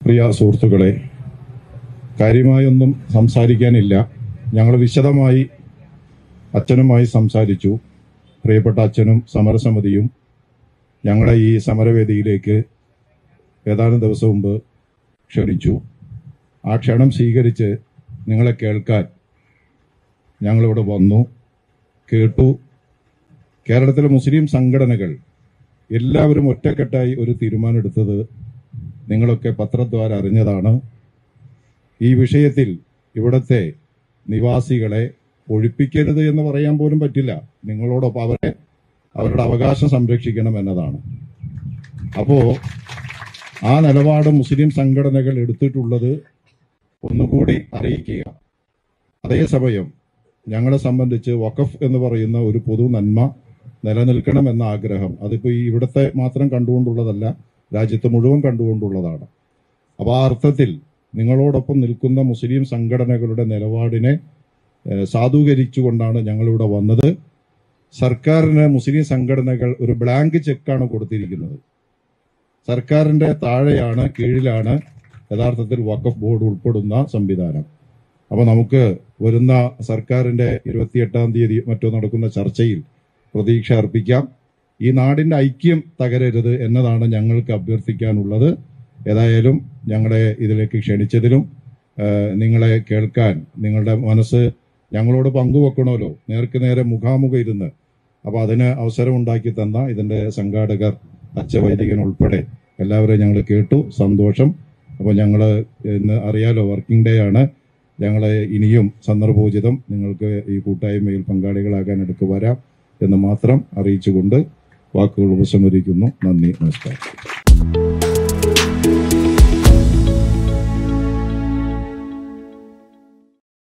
പ്രിയ സുഹൃത്തുക്കളെ കാര്യമായൊന്നും സംസാരിക്കാനില്ല ഞങ്ങൾ വിശദമായി അച്ഛനുമായി സംസാരിച്ചു പ്രിയപ്പെട്ട അച്ഛനും സമരസമിതിയും ഞങ്ങളെ ഈ സമരവേദിയിലേക്ക് ഏതാനും ദിവസം മുമ്പ് ക്ഷണിച്ചു ആ ക്ഷണം സ്വീകരിച്ച് നിങ്ങളെ കേൾക്കാൻ ഞങ്ങളിവിടെ വന്നു കേട്ടു കേരളത്തിലെ മുസ്ലിം സംഘടനകൾ എല്ലാവരും ഒറ്റക്കെട്ടായി ഒരു തീരുമാനമെടുത്തത് നിങ്ങളൊക്കെ പത്രദ്വാര അറിഞ്ഞതാണ് ഈ വിഷയത്തിൽ ഇവിടുത്തെ നിവാസികളെ ഒഴിപ്പിക്കരുത് എന്ന് പറയാൻ പോലും പറ്റില്ല നിങ്ങളോടൊപ്പം അവരെ അവരുടെ അവകാശം സംരക്ഷിക്കണം എന്നതാണ് അപ്പോ ആ നിലപാട് മുസ്ലിം സംഘടനകൾ എടുത്തിട്ടുള്ളത് ഒന്നുകൂടി അറിയിക്കുക അതേസമയം ഞങ്ങളെ സംബന്ധിച്ച് വഖഫ് എന്ന് പറയുന്ന ഒരു പൊതു നന്മ നിലനിൽക്കണം എന്ന ആഗ്രഹം അതിപ്പോ ഈ ഇവിടുത്തെ മാത്രം കണ്ടുകൊണ്ടുള്ളതല്ല രാജ്യത്ത് മുഴുവൻ കണ്ടുകൊണ്ടുള്ളതാണ് അപ്പൊ ആ അർത്ഥത്തിൽ നിങ്ങളോടൊപ്പം നിൽക്കുന്ന മുസ്ലിം സംഘടനകളുടെ നിലപാടിനെ ഏഹ്, സാധൂകരിച്ചുകൊണ്ടാണ് ഞങ്ങളിവിടെ വന്നത് സർക്കാരിന് മുസ്ലിം സംഘടനകൾ ഒരു ബ്ലാങ്ക് ചെക്കാണ് കൊടുത്തിരിക്കുന്നത് സർക്കാരിന്റെ താഴെയാണ് കീഴിലാണ് യഥാർത്ഥത്തിൽ വഖഫ് ബോർഡ് ഉൾപ്പെടുന്ന സംവിധാനം അപ്പൊ നമുക്ക് വരുന്ന സർക്കാരിന്റെ ഇരുപത്തിയെട്ടാം തീയതി മറ്റോ നടക്കുന്ന ചർച്ചയിൽ പ്രതീക്ഷ അർപ്പിക്കാം ഈ നാടിന്റെ ഐക്യം തകരരുത് എന്നതാണ് ഞങ്ങൾക്ക് അഭ്യർത്ഥിക്കാനുള്ളത് ഏതായാലും ഞങ്ങളെ ഇതിലേക്ക് ക്ഷണിച്ചതിലും ആ, നിങ്ങളെ കേൾക്കാൻ നിങ്ങളുടെ മനസ്സ് ഞങ്ങളോട് പങ്കുവെക്കണമല്ലോ നേർക്ക് നേരെ മുഖാമുഖം ഇരുന്ന് അപ്പൊ അതിന് അവസരം ഉണ്ടാക്കി തന്ന ഇതിന്റെ സംഘാടകർ അച്ഛവൈദികൻ ഉൾപ്പെടെ എല്ലാവരെയും ഞങ്ങൾ കേട്ടു സന്തോഷം അപ്പോൾ ഞങ്ങൾ ഇന്ന് അറിയാലോ വർക്കിംഗ് ഡേ ആണ് ഞങ്ങളെ ഇനിയും സന്ദർഭോചിതം നിങ്ങൾക്ക് ഈ കൂട്ടായ്മയിൽ പങ്കാളികളാകാൻ എടുക്ക് വരാം എന്ന് മാത്രം അറിയിച്ചുകൊണ്ട് വാക്കുകൾ ഉപസംഹരിക്കുന്നു നന്ദി നമസ്കാരം